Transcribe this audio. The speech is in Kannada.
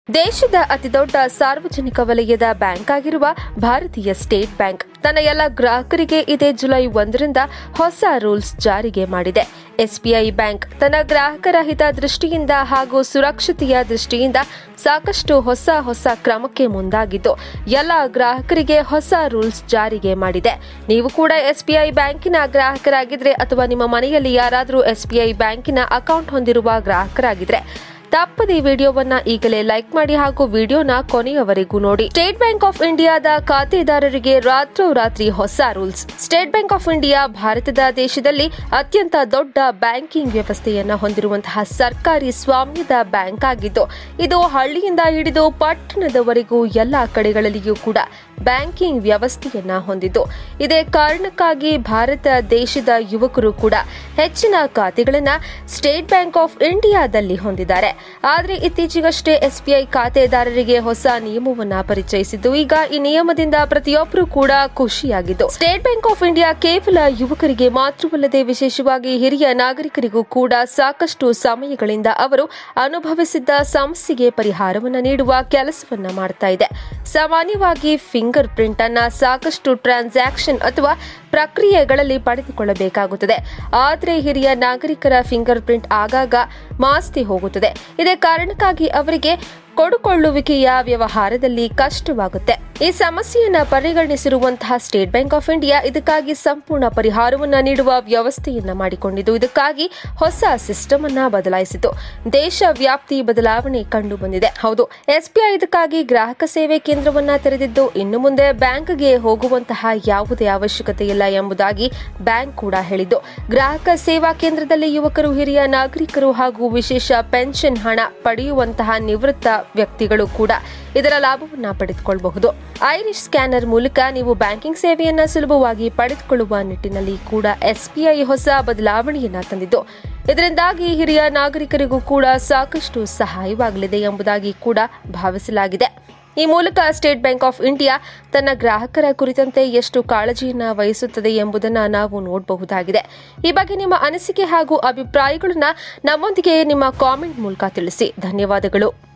ದೇಶದ ಅತಿದೊಡ್ಡ ಸಾರ್ವಜನಿಕ ವಲಯದ ಬ್ಯಾಂಕ್ ಆಗಿರುವ ಭಾರತೀಯ ಸ್ಟೇಟ್ ಬ್ಯಾಂಕ್ ತನ್ನ ಎಲ್ಲ ಗ್ರಾಹಕರಿಗೆ ಇದೇ ಜುಲೈ ಒಂದರಿಂದ ಹೊಸ ರೂಲ್ಸ್ ಜಾರಿಗೆ ಮಾಡಿದೆ ಎಸ್ಬಿಐ ಬ್ಯಾಂಕ್ ತನ್ನ ಗ್ರಾಹಕರ ಹಿತದೃಷ್ಟಿಯಿಂದ ಹಾಗೂ ಸುರಕ್ಷತೆಯ ದೃಷ್ಟಿಯಿಂದ ಸಾಕಷ್ಟು ಹೊಸ ಹೊಸ ಕ್ರಮಕ್ಕೆ ಮುಂದಾಗಿದ್ದು ಎಲ್ಲ ಗ್ರಾಹಕರಿಗೆ ಹೊಸ ರೂಲ್ಸ್ ಜಾರಿಗೆ ಮಾಡಿದೆ ನೀವು ಕೂಡ ಎಸ್ಬಿಐ ಬ್ಯಾಂಕಿನ ಗ್ರಾಹಕರಾಗಿದ್ರೆ ಅಥವಾ ನಿಮ್ಮ ಮನೆಯಲ್ಲಿ ಯಾರಾದರೂ ಎಸ್ಬಿಐ ಬ್ಯಾಂಕಿನ ಅಕೌಂಟ್ ಹೊಂದಿರುವ ಗ್ರಾಹಕರಾಗಿದ್ರೆ ತಪ್ಪದೆ ವಿಡಿಯೋವನ್ನ ಈಗಲೇ ಲೈಕ್ ಮಾಡಿ ಹಾಗೂ ವಿಡಿಯೋನ ಕೊನೆಯವರೆಗೂ ನೋಡಿ ಸ್ಟೇಟ್ ಬ್ಯಾಂಕ್ ಆಫ್ ಇಂಡಿಯಾದ ಖಾತೆದಾರರಿಗೆ ರಾತ್ರೋರಾತ್ರಿ ಹೊಸ rules State Bank of India ಭಾರತದ ದೇಶದಲ್ಲಿ ಅತ್ಯಂತ ದೊಡ್ಡ ಬ್ಯಾಂಕಿಂಗ್ ವ್ಯವಸ್ಥೆಯನ್ನ ಹೊಂದಿರುವಂತಹ ಸರ್ಕಾರಿ ಸ್ವಾಮ್ಯದ ಬ್ಯಾಂಕ್ ಆಗಿದ್ದು ಇದು ಹಳ್ಳಿಯಿಂದ ಹಿಡಿದು ಪಟ್ಟಣದವರೆಗೂ ಎಲ್ಲಾ ಕಡೆಗಳಲ್ಲಿಯೂ ಕೂಡ ಬ್ಯಾಂಕಿಂಗ್ ವ್ಯವಸ್ಥೆಯನ್ನ ಹೊಂದಿದ್ದು ಇದೇ ಕಾರಣಕ್ಕಾಗಿ ಭಾರತ ದೇಶದ ಯುವಕರು ಕೂಡ ಹೆಚ್ಚಿನ ಖಾತೆಗಳನ್ನ ಸ್ಟೇಟ್ ಬ್ಯಾಂಕ್ ಆಫ್ ಇಂಡಿಯಾದಲ್ಲಿ ಹೊಂದಿದ್ದಾರೆ ಆದರೆ ಇತ್ತೀಚೆಗಷ್ಟೇ ಎಸ್ಬಿಐ ಖಾತೆದಾರರಿಗೆ ಹೊಸ ನಿಯಮವನ್ನ ಪರಿಚಯಿಸಿದ್ದು ಈಗ ಈ ನಿಯಮದಿಂದ ಪ್ರತಿಯೊಬ್ಬರು ಕೂಡ ಖುಷಿಯಾಗಿದ್ದು ಸ್ಟೇಟ್ ಬ್ಯಾಂಕ್ ಆಫ್ ಇಂಡಿಯಾ ಕೇವಲ ಯುವಕರಿಗೆ ಮಾತ್ರವಲ್ಲದೆ ವಿಶೇಷವಾಗಿ ಹಿರಿಯ ನಾಗರಿಕರಿಗೂ ಕೂಡ ಸಾಕಷ್ಟು ಸಮಯಗಳಿಂದ ಅವರು ಅನುಭವಿಸಿದ್ದ ಸಮಸ್ಯೆಗೆ ಪರಿಹಾರವನ್ನ ನೀಡುವ ಕೆಲಸವನ್ನ ಮಾಡ್ತಾ ಇದೆ ಸಾಮಾನ್ಯವಾಗಿ ಫಿಂಗರ್ ಪ್ರಿಂಟ್ ಅನ್ನ ಸಾಕಷ್ಟು ಟ್ರಾನ್ಸಾಕ್ಷನ್ ಅಥವಾ ಪ್ರಕ್ರಿಯೆಗಳಲ್ಲಿ ಪಡೆದುಕೊಳ್ಳಬೇಕಾಗುತ್ತದೆ ಆದರೆ ಹಿರಿಯ ನಾಗರಿಕರ ಫಿಂಗರ್ ಪ್ರಿಂಟ್ ಆಗಾಗ ಮಾಸ್ತಿ ಹೋಗುತ್ತದೆ ಇದೇ ಕಾರಣಕ್ಕಾಗಿ ಅವರಿಗೆ ಕೊಡುಕೊಳ್ಳುವಿಕೆಯ ವ್ಯವಹಾರದಲ್ಲಿ ಕಷ್ಟವಾಗುತ್ತೆ ಈ ಸಮಸ್ಯೆಯನ್ನ ಪರಿಗಣಿಸಿರುವಂತಹ ಸ್ಟೇಟ್ ಬ್ಯಾಂಕ್ ಆಫ್ ಇಂಡಿಯಾ ಇದಕ್ಕಾಗಿ ಸಂಪೂರ್ಣ ಪರಿಹಾರವನ್ನ ನೀಡುವ ವ್ಯವಸ್ಥೆಯನ್ನ ಮಾಡಿಕೊಂಡಿದ್ದು ಇದಕ್ಕಾಗಿ ಹೊಸ ಸಿಸ್ಟಮ್ ಅನ್ನ ಬದಲಾಯಿಸಿತು ದೇಶ ವ್ಯಾಪ್ತಿ ಬದಲಾವಣೆ ಕಂಡು ಬಂದಿದೆ ಹೌದು ಎಸ್ಬಿಐ ಇದಕ್ಕಾಗಿ ಗ್ರಾಹಕ ಸೇವೆ ಕೇಂದ್ರವನ್ನ ತೆರೆದಿದ್ದು ಇನ್ನು ಮುಂದೆ ಬ್ಯಾಂಕ್ಗೆ ಹೋಗುವಂತಹ ಯಾವುದೇ ಅವಶ್ಯಕತೆ ಇಲ್ಲ ಎಂಬುದಾಗಿ ಬ್ಯಾಂಕ್ ಕೂಡ ಹೇಳಿದ್ದು ಗ್ರಾಹಕ ಸೇವಾ ಕೇಂದ್ರದಲ್ಲಿ ಯುವಕರು ಹಿರಿಯ ನಾಗರಿಕರು ಹಾಗೂ ವಿಶೇಷ ಪೆನ್ಷನ್ ಹಣ ಪಡೆಯುವಂತಹ ನಿವೃತ್ತ ವ್ಯಕ್ತಿಗಳು ಕೂಡ ಇದರ ಲಾಭವನ್ನ ಪಡೆದುಕೊಳ್ಳಬಹುದು ಐರಿಶ್ ಸ್ಕ್ಯಾನರ್ ಮೂಲಕ ನೀವು ಬ್ಯಾಂಕಿಂಗ್ ಸೇವೆಯನ್ನ ಸುಲಭವಾಗಿ ಪಡೆದುಕೊಳ್ಳುವ ನಿಟ್ಟಿನಲ್ಲಿ ಕೂಡ ಎಸ್ಬಿಐ ಹೊಸ ಬದಲಾವಣೆಯನ್ನ ತಂದಿದ್ದು ಇದರಿಂದಾಗಿ ಹಿರಿಯ ನಾಗರಿಕರಿಗೂ ಕೂಡ ಸಾಕಷ್ಟು ಸಹಾಯವಾಗಲಿದೆ ಎಂಬುದಾಗಿ ಕೂಡ ಭಾವಿಸಲಾಗಿದೆ ಈ ಮೂಲಕ ಸ್ಟೇಟ್ ಬ್ಯಾಂಕ್ ಆಫ್ ಇಂಡಿಯಾ ತನ್ನ ಗ್ರಾಹಕರ ಕುರಿತಂತೆ ಎಷ್ಟು ಕಾಳಜಿಯನ್ನ ವಹಿಸುತ್ತದೆ ಎಂಬುದನ್ನು ನಾವು ನೋಡಬಹುದಾಗಿದೆ ಈ ಬಗ್ಗೆ ನಿಮ್ಮ ಅನಿಸಿಕೆ ಹಾಗೂ ಅಭಿಪ್ರಾಯಗಳನ್ನ ನಮ್ಮೊಂದಿಗೆ ನಿಮ್ಮ ಕಾಮೆಂಟ್ ಮೂಲಕ ತಿಳಿಸಿ ಧನ್ಯವಾದಗಳು